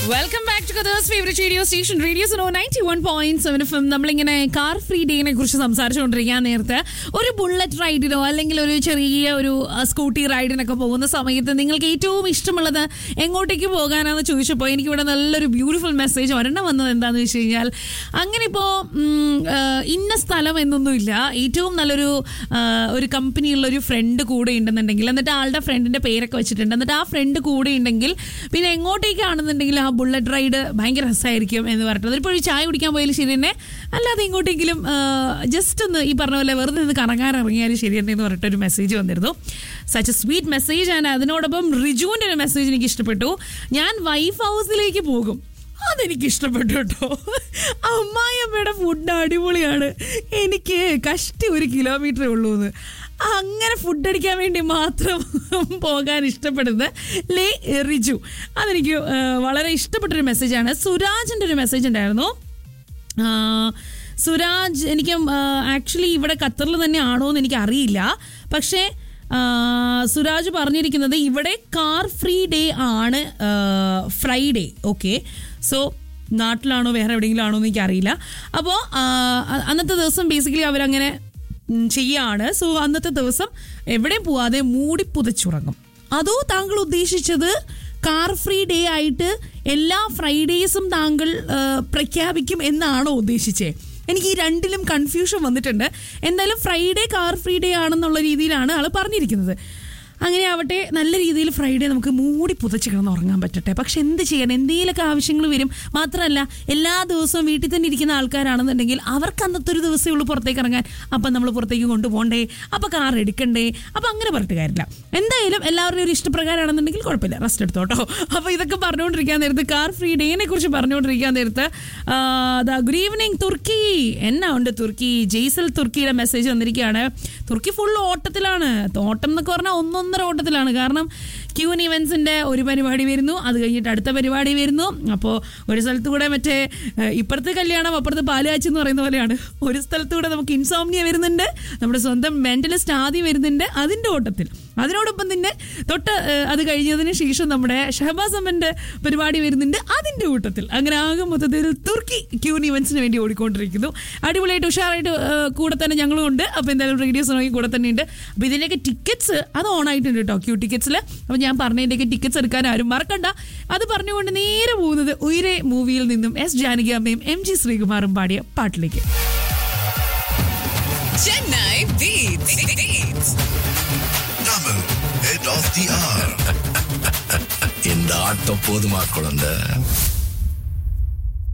Welcome back to കദേഴ്സ് favourite radio station radio സോ ninety one point seven F നമ്മളിങ്ങനെ car free ഡേനെ കുറിച്ച് സംസാരിച്ചുകൊണ്ടിരിക്കാൻ നേരത്ത് ഒരു ബുള്ളറ്റ് റൈഡിനോ അല്ലെങ്കിൽ ഒരു ചെറിയ ഒരു ആ, സ്കൂട്ടി റൈഡിനൊക്കെ പോകുന്ന സമയത്ത് നിങ്ങൾക്ക് ഏറ്റവും ഇഷ്ടമുള്ളത് എങ്ങോട്ടേക്ക് പോകാനാന്ന് ചോദിച്ചപ്പോൾ എനിക്കിവിടെ നല്ലൊരു ബ്യൂട്ടിഫുൾ മെസ്സേജ് ഒരെണ്ണം വന്നത് എന്താണെന്ന് വെച്ച് കഴിഞ്ഞാൽ അങ്ങനെ ഇപ്പോൾ ഇന്ന സ്ഥലം എന്നൊന്നുമില്ല ഏറ്റവും നല്ലൊരു ആ, ഒരു കമ്പനിയുള്ള ഒരു ഫ്രണ്ട് കൂടെ ഉണ്ടെന്നുണ്ടെങ്കിൽ എന്നിട്ട് ആളുടെ ഫ്രണ്ടിന്റെ പേരൊക്കെ വെച്ചിട്ടുണ്ട് എന്നിട്ട് ആ ഫ്രണ്ട് കൂടെ ഉണ്ടെങ്കിൽ പിന്നെ എങ്ങോട്ടേക്കാണെന്നുണ്ടെങ്കിൽ ആ ബുള്ളറ്റ് റൈഡ് ഭയങ്കര രസമായിരിക്കും എന്ന് പറഞ്ഞിട്ട് ഇപ്പോൾ ഒരു ചായ കുടിക്കാൻ പോയാലും ശരി തന്നെ അല്ലാതെ എങ്ങോട്ടെങ്കിലും ജസ്റ്റ് ഒന്ന് ഈ പറഞ്ഞ പോലെ വെറുതെ നിന്ന് കറങ്ങാൻ ഇറങ്ങിയാലും ശരി തന്നെ എന്ന് പറഞ്ഞിട്ട് ഒരു മെസ്സേജ് വന്നിരുന്നു സച്ച് എ സ്വീറ്റ് മെസ്സേജ് ആണ് അതിനോടൊപ്പം റിജുവിൻ്റെ ഒരു മെസ്സേജ് എനിക്ക് ഇഷ്ടപ്പെട്ടു ഞാൻ വൈഫ് ഹൗസിലേക്ക് പോകും അതെനിക്ക് ഇഷ്ടപ്പെട്ടു കേട്ടോ അമ്മായിയമ്മയുടെ ഫുഡ് അടിപൊളിയാണ് എനിക്ക് കഷ്ടി ഒരു കിലോമീറ്ററേ ഉള്ളൂ എന്ന് അങ്ങനെ ഫുഡ് അടിക്കാൻ വേണ്ടി മാത്രം പോകാൻ ഇഷ്ടപ്പെടുന്നത് ലേ റിജു അതെനിക്ക് ആ, വളരെ ഇഷ്ടപ്പെട്ടൊരു മെസ്സേജാണ് സുരാജിൻ്റെ ഒരു മെസ്സേജ് ഉണ്ടായിരുന്നു ആ, സുരാജ് എനിക്ക് ആക്ച്വലി ഇവിടെ ഖത്തറിൽ തന്നെ ആണോ എന്ന് എനിക്ക് അറിയില്ല പക്ഷേ ആ, സുരാജ് പറഞ്ഞിരിക്കുന്നത് ഇവിടെ കാർ ഫ്രീ ഡേ ആണ് ഫ്രൈഡേ ഓക്കെ സോ നാട്ടിലാണോ വേറെ എവിടെയെങ്കിലും ആണോ എന്ന് എനിക്കറിയില്ല അപ്പോൾ അന്നത്തെ ദിവസം ബേസിക്കലി അവരങ്ങനെ ഉം, ചെയ്യാണ് സോ അന്നത്തെ ദിവസം എവിടെയും പോവാതെ മൂടി പുതച്ചുറങ്ങും അതോ താങ്കൾ ഉദ്ദേശിച്ചത് കാർ ഫ്രീ ഡേ ആയിട്ട് എല്ലാ ഫ്രൈഡേസും താങ്കൾ ആ, പ്രഖ്യാപിക്കും എന്നാണോ ഉദ്ദേശിച്ചേ എനിക്ക് ഈ രണ്ടിലും കൺഫ്യൂഷൻ വന്നിട്ടുണ്ട് എന്തായാലും ഫ്രൈഡേ കാർ ഫ്രീ ഡേ ആണെന്നുള്ള രീതിയിലാണ് ആൾ പറഞ്ഞിരിക്കുന്നത് അങ്ങനെ ആവട്ടെ നല്ല രീതിയിൽ ഫ്രൈഡേ നമുക്ക് മൂടി പുതച്ച് കിടന്ന് ഉറങ്ങാൻ പറ്റട്ടെ പക്ഷെ എന്ത് ചെയ്യണം എന്തെങ്കിലുമൊക്കെ ആവശ്യങ്ങൾ വരും മാത്രമല്ല എല്ലാ ദിവസവും വീട്ടിൽ തന്നെ ഇരിക്കുന്ന ആൾക്കാരാണെന്നുണ്ടെങ്കിൽ അവർക്ക് അന്നത്തെ ഒരു ദിവസമേ ഉള്ളൂ പുറത്തേക്ക് ഇറങ്ങാൻ അപ്പം നമ്മൾ പുറത്തേക്ക് കൊണ്ടുപോകണ്ടേ അപ്പം കാർ എടുക്കണ്ടേ അപ്പം അങ്ങനെ പറഞ്ഞിട്ട് കാര്യമില്ല എന്തായാലും എല്ലാവരുടെയും ഒരു ഇഷ്ടപ്രകാരമാണെന്നുണ്ടെങ്കിൽ കുഴപ്പമില്ല റെസ്റ്റ് എടുത്തോട്ടോ അപ്പോൾ ഇതൊക്കെ പറഞ്ഞുകൊണ്ടിരിക്കാൻ നേരത്ത് കാർ ഫ്രീ ഡേനെ കുറിച്ച് പറഞ്ഞുകൊണ്ടിരിക്കാൻ നേരത്ത് ഗുഡ് ഈവനിങ് തുർക്കി എന്നാ ഉണ്ട് തുർക്കി ജെയ്സൽ തുർക്കിയുടെ മെസ്സേജ് വന്നിരിക്കുകയാണ് തുർക്കി ഫുൾ ഓട്ടത്തിലാണ് ഓട്ടം എന്നൊക്കെ പറഞ്ഞാൽ ഒന്നൊന്നര ഓട്ടത്തിലാണ് കാരണം ക്യൂൻ ഇവൻസിന്റെ ഒരു പരിപാടി വരുന്നു അത് കഴിഞ്ഞിട്ട് അടുത്ത പരിപാടി വരുന്നു അപ്പോൾ ഒരു സ്ഥലത്ത് കൂടെ മറ്റേ ഏഹ്, ഇപ്പുറത്ത് കല്യാണം അപ്പുറത്ത് പാലുകാച്ചി എന്ന് പറയുന്ന പോലെയാണ് ഒരു സ്ഥലത്ത് കൂടെ നമുക്ക് ഇൻസോംനിയ വരുന്നുണ്ട് നമ്മുടെ സ്വന്തം മെന്റലിസ്റ്റ് ആദ്യം വരുന്നുണ്ട് അതിന്റെ ഓട്ടത്തിൽ അതിനോടൊപ്പം തന്നെ തൊട്ട് ഏഹ്, അത് കഴിഞ്ഞതിന് ശേഷം നമ്മുടെ ഷഹബാസ് അമ്മന്റെ പരിപാടി വരുന്നുണ്ട് അതിന്റെ കൂട്ടത്തിൽ അങ്ങനെ ആകെ മൊത്തത്തിൽ തുർക്കി ക്യൂൻ ഇവൻസിന് വേണ്ടി ഓടിക്കൊണ്ടിരിക്കുന്നു അടിപൊളിയായിട്ട് ഉഷാറായിട്ട് ഏഹ്, കൂടെ തന്നെ ഞങ്ങളും ഉണ്ട് അപ്പോൾ എന്തായാലും റേഡിയോ സോണി കൂടെ തന്നെ ഉണ്ട് അപ്പോൾ ഇതിൻ്റെയൊക്കെ ടിക്കറ്റ്സ് അത് ഓൺ ആയിട്ടുണ്ട് കേട്ടോ ക്യൂ ടിക്കറ്റ്സിൽ അപ്പോൾ ഞാൻ പറഞ്ഞതിൻ്റെയൊക്കെ ടിക്കറ്റ്സ് എടുക്കാൻ ആരും മറക്കണ്ട അത് പറഞ്ഞുകൊണ്ട് നേരെ പോകുന്നത് ഉയരെ മൂവിയിൽ നിന്നും എസ് ജാനകി അമ്മയും എം ജി ശ്രീകുമാറും പാടിയ പാട്ടിലേക്ക് Chennai Beats. Beats. Tamil, head of the hour. இந்த ஆட்டம் போதுமா குழந்தை